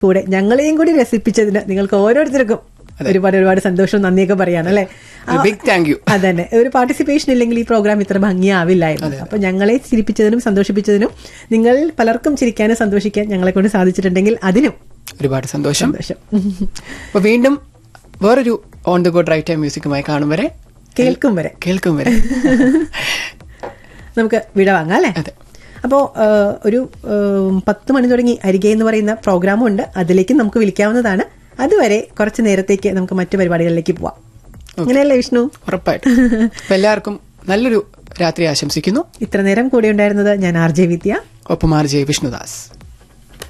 കൂടെ ഞങ്ങളെയും കൂടി രസിപ്പിച്ചതിന് നിങ്ങൾക്ക് ഓരോരുത്തർക്കും ഒരുപാട് ഒരുപാട് സന്തോഷവും നന്ദിയൊക്കെ പറയാണ് അല്ലെ ബിഗ് താങ്ക് യു അതന്നെ ഒരു പാർട്ടിസിപ്പേഷൻ ഇല്ലെങ്കിൽ ഈ പ്രോഗ്രാം ഇത്ര ഭംഗിയാവില്ലായിരുന്നു അപ്പൊ ഞങ്ങളെ ചിരിപ്പിച്ചതിനും സന്തോഷിപ്പിച്ചതിനും നിങ്ങൾ പലർക്കും ചിരിക്കാനും സന്തോഷിക്കാൻ ഞങ്ങളെ കൊണ്ട് സാധിച്ചിട്ടുണ്ടെങ്കിൽ അതിനും ഒരുപാട് സന്തോഷം സന്തോഷം അപ്പൊ വീണ്ടും വേറൊരു on the good right time മ്യൂസിക്കുമായി കാണും വരെ കേൾക്കും വരെ കേൾക്കും വരെ നമുക്ക് വിട വാങ്ങാം അല്ലേ അതെ. അപ്പോൾ ഒരു ആ, പത്ത് മണി തുടങ്ങി അരികെ എന്ന് പറയുന്ന പ്രോഗ്രാമും ഉണ്ട് അതിലേക്ക് നമുക്ക് വിളിക്കാവുന്നതാണ് അതുവരെ കുറച്ച് നേരത്തേക്ക് നമുക്ക് മറ്റു പരിപാടികളിലേക്ക് പോവാം അങ്ങനെയല്ലേ വിഷ്ണു ഉറപ്പായിട്ടും അപ്പൊ എല്ലാവർക്കും നല്ലൊരു രാത്രി ആശംസിക്കുന്നു ഇത്ര നേരം കൂടെ ഉണ്ടായിരുന്നത് ഞാൻ ആർ ജെ വിദ്യ ഒപ്പം ആർ ജെ വിഷ്ണുദാസ്